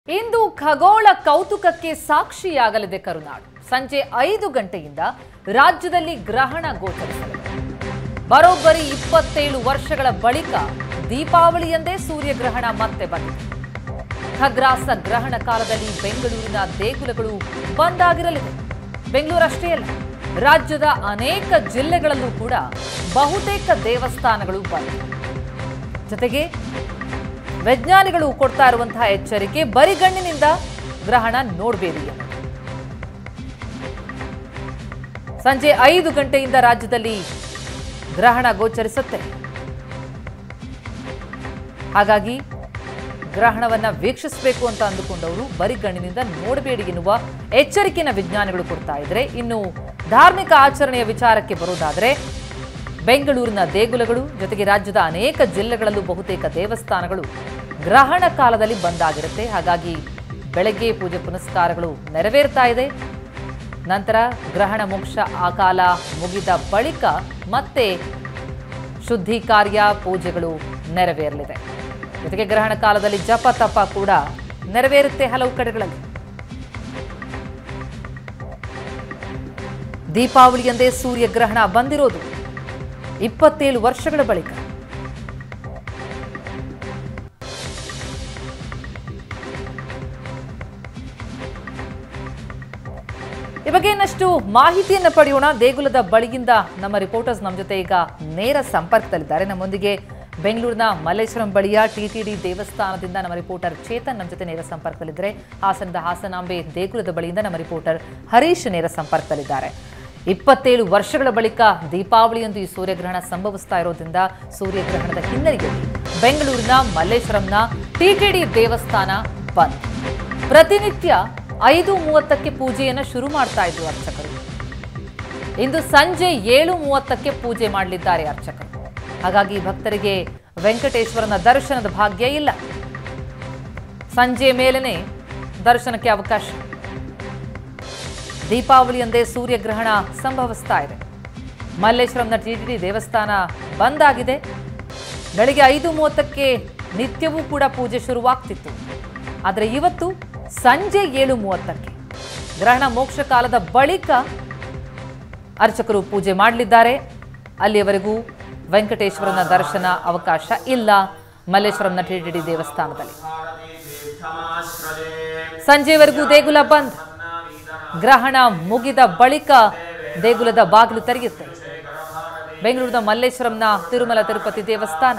ಇಂದು ಖಗೋಳ ಕೌತುಕಕ್ಕೆ ಸಾಕ್ಷಿಯಾಗಲಿದೆ ಕರುನಾಡು ಸಂಜೆ ಐದು ಗಂಟೆಯಿಂದ ರಾಜ್ಯದಲ್ಲಿ ಗ್ರಹಣ ಗೋಚರಿಸಲಿದೆ ಬರೋಬ್ಬರಿ ಇಪ್ಪತ್ತೇಳು ವರ್ಷಗಳ ಬಳಿಕ ದೀಪಾವಳಿಯಂದೇ ಸೂರ್ಯಗ್ರಹಣ ಮತ್ತೆ ಬಂದಿದೆ ಖಗ್ರಾಸ ಗ್ರಹಣ ಕಾಲದಲ್ಲಿ ಬೆಂಗಳೂರಿನ ದೇಗುಲಗಳು ಬಂದಾಗಿರಲಿವೆ ಬೆಂಗಳೂರಷ್ಟೇ ಅಲ್ಲ ರಾಜ್ಯದ ಅನೇಕ ಜಿಲ್ಲೆಗಳಲ್ಲೂ ಕೂಡ ಬಹುತೇಕ ದೇವಸ್ಥಾನಗಳು ಬಂದಿವೆ ಜೊತೆಗೆ ವಿಜ್ಞಾನಿಗಳು ಕೊಡ್ತಾ ಇರುವಂತಹ ಎಚ್ಚರಿಕೆ ಬರಿಗಣ್ಣಿನಿಂದ ಗ್ರಹಣ ನೋಡಬೇಡಿ ಎಂದು. ಸಂಜೆ ಐದು ಗಂಟೆಯಿಂದ ರಾಜ್ಯದಲ್ಲಿ ಗ್ರಹಣ ಗೋಚರಿಸುತ್ತೆ ಹಾಗಾಗಿ ಗ್ರಹಣವನ್ನ ವೀಕ್ಷಿಸಬೇಕು ಅಂತ ಅಂದುಕೊಂಡವರು ಬರಿಗಣ್ಣಿನಿಂದ ನೋಡಬೇಡಿ ಎನ್ನುವ ಎಚ್ಚರಿಕೆನ ವಿಜ್ಞಾನಿಗಳು ಕೊಡ್ತಾ ಇದ್ರೆ ಇನ್ನು ಧಾರ್ಮಿಕ ಆಚರಣೆಯ ವಿಚಾರಕ್ಕೆ ಬರೋದಾದರೆ ಬೆಂಗಳೂರಿನ ದೇಗುಲಗಳು ಜೊತೆಗೆ ರಾಜ್ಯದ ಅನೇಕ ಜಿಲ್ಲೆಗಳಲ್ಲೂ ಬಹುತೇಕ ದೇವಸ್ಥಾನಗಳು ಗ್ರಹಣ ಕಾಲದಲ್ಲಿ ಬಂದಾಗಿರುತ್ತೆ ಹಾಗಾಗಿ ಬೆಳಗ್ಗೆ ಪೂಜೆ ಪುನಸ್ಕಾರಗಳು ನೆರವೇರ್ತಾ ಇದೆ ನಂತರ ಗ್ರಹಣ ಮೋಕ್ಷ ಆ ಕಾಲ ಮುಗಿದ ಬಳಿಕ ಮತ್ತೆ ಶುದ್ಧಿ ಕಾರ್ಯ ಪೂಜೆಗಳು ನೆರವೇರಲಿದೆ ಜೊತೆಗೆ ಗ್ರಹಣ ಕಾಲದಲ್ಲಿ ಜಪ ತಪ ಕೂಡ ನೆರವೇರುತ್ತೆ ಹಲವು ಕಡೆಗಳಲ್ಲಿ ದೀಪಾವಳಿಯಂದೇ ಸೂರ್ಯಗ್ರಹಣ ಬಂದಿರೋದು ಇಪ್ಪತ್ತೇಳು ವರ್ಷಗಳ ಬಳಿಕ ಈ ಬಗ್ಗೆ ಇನ್ನಷ್ಟು ಮಾಹಿತಿಯನ್ನ ಪಡೆಯೋಣ ದೇಗುಲದ ಬಳಿಯಿಂದ ನಮ್ಮ ರಿಪೋರ್ಟರ್ಸ್ ನಮ್ಮ ಜೊತೆ ಈಗ ನೇರ ಸಂಪರ್ಕದಲ್ಲಿದ್ದಾರೆ ನಮ್ಮೊಂದಿಗೆ ಬೆಂಗಳೂರಿನ ಮಲ್ಲೇಶ್ವರಂ ಬಳಿಯ ಟಿಟಿಡಿ ದೇವಸ್ಥಾನದಿಂದ ನಮ್ಮ ರಿಪೋರ್ಟರ್ ಚೇತನ್ ನಮ್ಮ ಜೊತೆ ನೇರ ಸಂಪರ್ಕದಲ್ಲಿದ್ದಾರೆ ಹಾಸನದ ಹಾಸನಾಂಬೆ ದೇಗುಲದ ಬಳಿಯಿಂದ ನಮ್ಮ ರಿಪೋರ್ಟರ್ ಹರೀಶ್ ನೇರ ಸಂಪರ್ಕದಲ್ಲಿದ್ದಾರೆ ಇಪ್ಪತ್ತೇಳು ವರ್ಷಗಳ ಬಳಿಕ ದೀಪಾವಳಿಯಂದು ಈ ಸೂರ್ಯಗ್ರಹಣ ಸಂಭವಿಸ್ತಾ ಇರೋದ್ರಿಂದ ಸೂರ್ಯಗ್ರಹಣದ ಹಿನ್ನೆಲೆಯಲ್ಲಿ ಬೆಂಗಳೂರಿನ ಮಲ್ಲೇಶ್ವರಂನ ಟಿಟಿಡಿ ದೇವಸ್ಥಾನ ಬಂದ್ ಪ್ರತಿನಿತ್ಯ ಐದು ಮೂವತ್ತಕ್ಕೆ ಪೂಜೆಯನ್ನು ಶುರು ಮಾಡ್ತಾ ಇದ್ರು ಅರ್ಚಕರು ಇಂದು ಸಂಜೆ ಏಳು ಮೂವತ್ತಕ್ಕೆ ಪೂಜೆ ಮಾಡಲಿದ್ದಾರೆ ಅರ್ಚಕರು ಹಾಗಾಗಿ ಭಕ್ತರಿಗೆ ವೆಂಕಟೇಶ್ವರನ ದರ್ಶನದ ಭಾಗ್ಯ ಇಲ್ಲ ಸಂಜೆ ಮೇಲೇನೆ ದರ್ಶನಕ್ಕೆ ಅವಕಾಶ ದೀಪಾವಳಿಯಂದೇ ಸೂರ್ಯಗ್ರಹಣ ಸಂಭವಿಸ್ತಾ ಇದೆ ಮಲ್ಲೇಶ್ವರಂನ ಟಿಟಿಡಿ ದೇವಸ್ಥಾನ ಬಂದಾಗಿದೆ ಬೆಳಿಗ್ಗೆ ಐದು ಮೂವತ್ತಕ್ಕೆ ನಿತ್ಯವೂ ಕೂಡ ಪೂಜೆ ಶುರುವಾಗ್ತಿತ್ತು ಆದರೆ ಇವತ್ತು ಸಂಜೆ ಏಳು ಮೂವತ್ತಕ್ಕೆ ಗ್ರಹಣ ಮೋಕ್ಷ ಕಾಲದ ಬಳಿಕ ಅರ್ಚಕರು ಪೂಜೆ ಮಾಡಲಿದ್ದಾರೆ ಅಲ್ಲಿಯವರೆಗೂ ವೆಂಕಟೇಶ್ವರನ ದರ್ಶನ ಅವಕಾಶ ಇಲ್ಲ ಮಲ್ಲೇಶ್ವರಂನ ಟಿಟಿಡಿ ದೇವಸ್ಥಾನದಲ್ಲಿ ಸಂಜೆವರೆಗೂ ದೇಗುಲ ಬಂದ್ ಗ್ರಹಣ ಮುಗಿದ ಬಳಿಕ ದೇಗುಲದ ಬಾಗಿಲು ತೆರೆಯುತ್ತೆ ಬೆಂಗಳೂರಿನ ಮಲ್ಲೇಶ್ವರಂನ ತಿರುಮಲ ತಿರುಪತಿ ದೇವಸ್ಥಾನ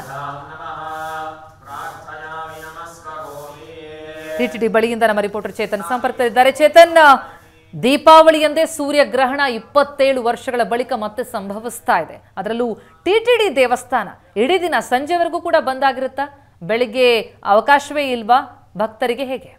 ಟಿಟಿಡಿ ಬಳಿಯಿಂದ ನಮ್ಮ ರಿಪೋರ್ಟರ್ ಚೇತನ್ ಸಂಪರ್ಕದಲ್ಲಿದ್ದಾರೆ ಚೇತನ್ ದೀಪಾವಳಿಯಂದೇ ಸೂರ್ಯಗ್ರಹಣ ಇಪ್ಪತ್ತೇಳು ವರ್ಷಗಳ ಬಳಿಕ ಮತ್ತೆ ಸಂಭವಿಸ್ತಾ ಇದೆ ಅದರಲ್ಲೂ ಟಿಟಿಡಿ ದೇವಸ್ಥಾನ ಇಡೀ ದಿನ ಸಂಜೆವರೆಗೂ ಕೂಡ ಬಂದಾಗಿರುತ್ತಾ ಬೆಳಿಗ್ಗೆ ಅವಕಾಶವೇ ಇಲ್ವಾ ಭಕ್ತರಿಗೆ ಹೇಗೆ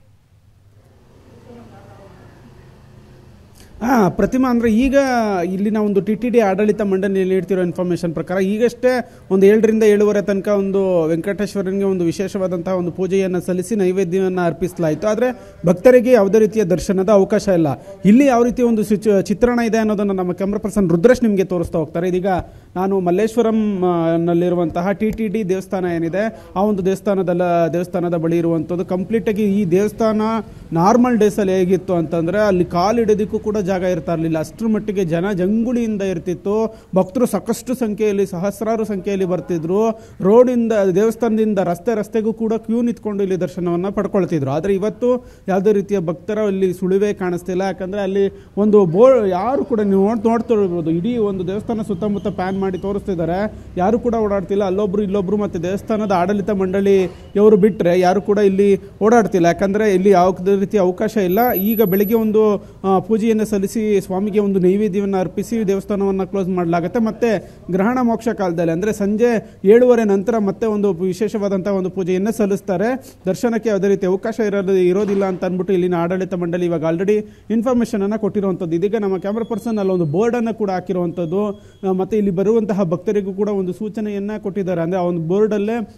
ಹಾಂ ಪ್ರತಿಮಾ ಅಂದರೆ ಈಗ ಇಲ್ಲಿನ ಒಂದು ಟಿ ಟಿ ಡಿ ಆಡಳಿತ ಮಂಡಳಿಯಲ್ಲಿ ನೀಡ್ತಿರೋ ಇನ್ಫಾರ್ಮೇಷನ್ ಪ್ರಕಾರ ಈಗಷ್ಟೇ ಒಂದು ಏಳರಿಂದ ಏಳುವರೆ ತನಕ ಒಂದು ವೆಂಕಟೇಶ್ವರನಿಗೆ ಒಂದು ವಿಶೇಷವಾದಂತಹ ಒಂದು ಪೂಜೆಯನ್ನು ಸಲ್ಲಿಸಿ ನೈವೇದ್ಯವನ್ನು ಅರ್ಪಿಸಲಾಯಿತು ಆದರೆ ಭಕ್ತರಿಗೆ ಯಾವುದೇ ರೀತಿಯ ದರ್ಶನದ ಅವಕಾಶ ಇಲ್ಲ ಇಲ್ಲಿ ಯಾವ ರೀತಿ ಒಂದು ಸಿಚು ಚಿತ್ರಣ ಇದೆ ಅನ್ನೋದನ್ನು ನಮ್ಮ ಕ್ಯಾಮ್ರಾ ಪರ್ಸನ್ ರುದ್ರೇಶ್ ನಿಮಗೆ ತೋರಿಸ್ತಾ ಹೋಗ್ತಾರೆ ಇದೀಗ ನಾನು ಮಲ್ಲೇಶ್ವರಂ ಆ, ನಲ್ಲಿರುವಂತಹ ಟಿ ಟಿ ಡಿ ದೇವಸ್ಥಾನ ಏನಿದೆ ಆ ಒಂದು ದೇವಸ್ಥಾನದಲ್ಲ ದೇವಸ್ಥಾನದ ಬಳಿ ಇರುವಂಥದ್ದು ಕಂಪ್ಲೀಟಾಗಿ ಈ ದೇವಸ್ಥಾನ ನಾರ್ಮಲ್ ಡೇಸಲ್ಲಿ ಹೇಗಿತ್ತು ಅಂತಂದರೆ ಅಲ್ಲಿ ಕಾಲಿಡೋದಕ್ಕೂ ಕೂಡ ಜಾಗ ಇರ್ತಾ ಇರಲಿಲ್ಲ ಅಷ್ಟರ ಮಟ್ಟಿಗೆ ಜನ ಜಂಗುಳಿಯಿಂದ ಇರ್ತಿತ್ತು ಭಕ್ತರು ಸಾಕಷ್ಟು ಸಂಖ್ಯೆಯಲ್ಲಿ ಸಹಸ್ರಾರು ಸಂಖ್ಯೆಯಲ್ಲಿ ಬರ್ತಿದ್ರು ರೋಡಿಂದ ದೇವಸ್ಥಾನದಿಂದ ರಸ್ತೆ ರಸ್ತೆಗೂ ಕೂಡ ಕ್ಯೂ ನಿಂತ್ಕೊಂಡು ಇಲ್ಲಿ ದರ್ಶನವನ್ನು ಪಡ್ಕೊಳ್ತಿದ್ರು ಆದರೆ ಇವತ್ತು ಯಾವುದೇ ರೀತಿಯ ಭಕ್ತರ ಇಲ್ಲಿ ಸುಳಿವೇ ಕಾಣಿಸ್ತಿಲ್ಲ ಯಾಕಂದರೆ ಅಲ್ಲಿ ಒಂದು ಬೋರ್ಡ್ ಯಾರು ಕೂಡ ನೀವು ನೋಡ್ ನೋಡ್ತಿರ್ಬೋದು ಇಡೀ ಒಂದು ದೇವಸ್ಥಾನ ಸುತ್ತಮುತ್ತ ಪ್ಯಾನ್ ಮಾಡಿ ತೋರಿಸ್ತಿದ್ದಾರೆ ಯಾರು ಕೂಡ ಓಡಾಡ್ತಿಲ್ಲ ಅಲ್ಲೊಬ್ರು ಇಲ್ಲೊಬ್ರು ಮತ್ತು ದೇವಸ್ಥಾನದ ಆಡಳಿತ ಮಂಡಳಿ ಇವರು ಬಿಟ್ಟರೆ ಯಾರು ಕೂಡ ಇಲ್ಲಿ ಓಡಾಡ್ತಿಲ್ಲ ಯಾಕಂದರೆ ಇಲ್ಲಿ ಯಾವುದೇ ರೀತಿಯ ಅವಕಾಶ ಇಲ್ಲ ಈಗ ಬೆಳಿಗ್ಗೆ ಒಂದು ಆ, ಪೂಜೆಯನ್ನು ಸಲ್ಲಿಸಿ ಸ್ವಾಮಿಗೆ ಒಂದು ನೈವೇದ್ಯವನ್ನು ಅರ್ಪಿಸಿ ದೇವಸ್ಥಾನವನ್ನು ಕ್ಲೋಸ್ ಮಾಡಲಾಗುತ್ತೆ ಮತ್ತೆ ಗ್ರಹಣ ಮೋಕ್ಷ ಕಾಲದಲ್ಲಿ ಅಂದರೆ ಸಂಜೆ ಏಳುವರೆ ನಂತರ ಮತ್ತೆ ಒಂದು ವಿಶೇಷವಾದಂಥ ಒಂದು ಪೂಜೆಯನ್ನು ಸಲ್ಲಿಸ್ತಾರೆ ದರ್ಶನಕ್ಕೆ ಯಾವುದೇ ರೀತಿ ಅವಕಾಶ ಇರೋದು ಇರೋದಿಲ್ಲ ಅಂತ ಅಂದ್ಬಿಟ್ಟು ಇಲ್ಲಿನ ಆಡಳಿತ ಮಂಡಳಿ ಇವಾಗ ಆಲ್ರೆಡಿ ಇನ್ಫಾರ್ಮೇಷನ್ ಅನ್ನು ಕೊಟ್ಟಿರುವಂಥದ್ದು ಇದೀಗ ನಮ್ಮ ಕ್ಯಾಮ್ರಾ ಪರ್ಸನ್ ಅಲ್ಲಿ ಒಂದು ಬೋರ್ಡನ್ನು ಕೂಡ ಹಾಕಿರುವಂಥದ್ದು ಆ, ಮತ್ತೆ ಇಲ್ಲಿ ಬರುವಂತಹ ಭಕ್ತರಿಗೂ ಕೂಡ ಒಂದು ಸೂಚನೆಯನ್ನು ಕೊಟ್ಟಿದ್ದಾರೆ ಅಂದರೆ ಆ ಒಂದು ಬೋರ್ಡಲ್ಲೇ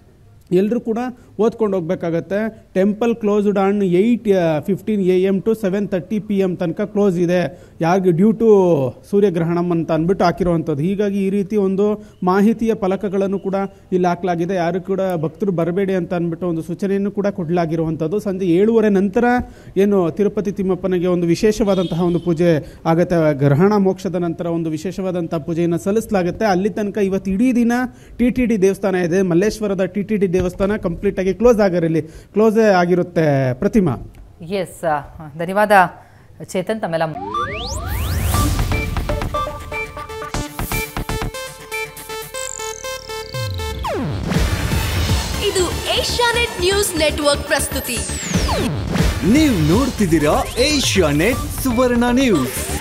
ಎಲ್ಲರೂ ಕೂಡ ಓದ್ಕೊಂಡು ಹೋಗ್ಬೇಕಾಗತ್ತೆ temple closed on eight fifteen A M to seven thirty P M ತನಕ ಕ್ಲೋಸ್ ಇದೆ ಯಾರಿಗೆ ಡ್ಯೂ ಟು ಸೂರ್ಯಗ್ರಹಣಂ ಅಂತ ಅಂದ್ಬಿಟ್ಟು ಹಾಕಿರುವಂಥದ್ದು ಹೀಗಾಗಿ ಈ ರೀತಿ ಒಂದು ಮಾಹಿತಿಯ ಫಲಕಗಳನ್ನು ಕೂಡ ಇಲ್ಲಿ ಹಾಕಲಾಗಿದೆ ಯಾರು ಕೂಡ ಭಕ್ತರು ಬರಬೇಡಿ ಅಂತ ಅಂದ್ಬಿಟ್ಟು ಒಂದು ಸೂಚನೆಯನ್ನು ಕೂಡ ಕೊಡಲಾಗಿರುವಂಥದ್ದು ಸಂಜೆ ಏಳುವರೆ ನಂತರ ಏನು ತಿರುಪತಿ ತಿಮ್ಮಪ್ಪನಿಗೆ ಒಂದು ವಿಶೇಷವಾದಂತಹ ಒಂದು ಪೂಜೆ ಆಗುತ್ತೆ ಗ್ರಹಣ ಮೋಕ್ಷದ ನಂತರ ಒಂದು ವಿಶೇಷವಾದಂತಹ ಪೂಜೆಯನ್ನು ಸಲ್ಲಿಸಲಾಗುತ್ತೆ ಅಲ್ಲಿ ತನಕ ಇವತ್ತು ಇಡೀ ದಿನ ಟಿ ಟಿ ಡಿ ದೇವಸ್ಥಾನ ಇದೆ ಮಲ್ಲೇಶ್ವರದ ಟಿ ಟಿ ಡಿ ದೇವಸ್ಥಾನ ಕಂಪ್ಲೀಟ್ ಆಗಿ ಕ್ಲೋಸ್ ಆಗಿರಲಿ ಕ್ಲೋಸ್ ಆಗಿರುತ್ತೆ ಪ್ರತಿಮಾ ಎಸ್ ಧನ್ಯವಾದ ಚೇತನ್ ತಮ್ಮೆಲ್ಲ ಇದು ಏಷ್ಯಾನೆಟ್ ನ್ಯೂಸ್ ನೆಟ್ವರ್ಕ್ ಪ್ರಸ್ತುತಿ ನೀವು ನೋಡ್ತಿದ್ದೀರಾ ಏಷ್ಯಾ ನೆಟ್ ಸುವರ್ಣ ನ್ಯೂಸ್